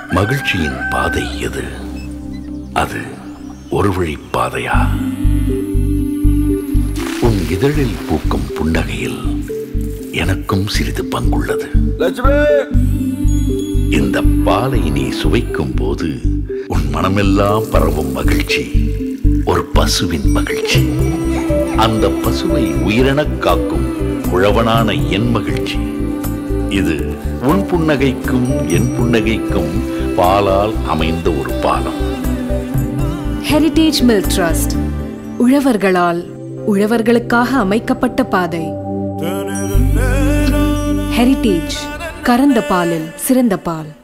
மகிழ்ச்சியின் பாதை எது அது ஒரு வழி பாதையா உன் இதழில் பூக்கும் புன்னகையில் எனக்கும் சிறிது பங்குள்ளது லட்சுமி இந்த பாலை நீ சுவைக்கும் போது உன் மனமெல்லாம் பரவும் மகிழ்ச்சி ஒரு பசுவின் மகிழ்ச்சி அந்த பசுவை உயிரெனக் காக்கும் உழவனான என் மகிழ்ச்சி இது உன் புன்னகைக்கும் என் புன்னகைக்கும் பாலால் அமைந்த ஒரு பாலம் ஹெரிடேஜ் மில்க் ட்ரஸ்ட் உழவர்களால் உழவர்களுக்காக அமைக்கப்பட்ட பாதை ஹெரிடேஜ் கறந்த பாலில் சிறந்த பால்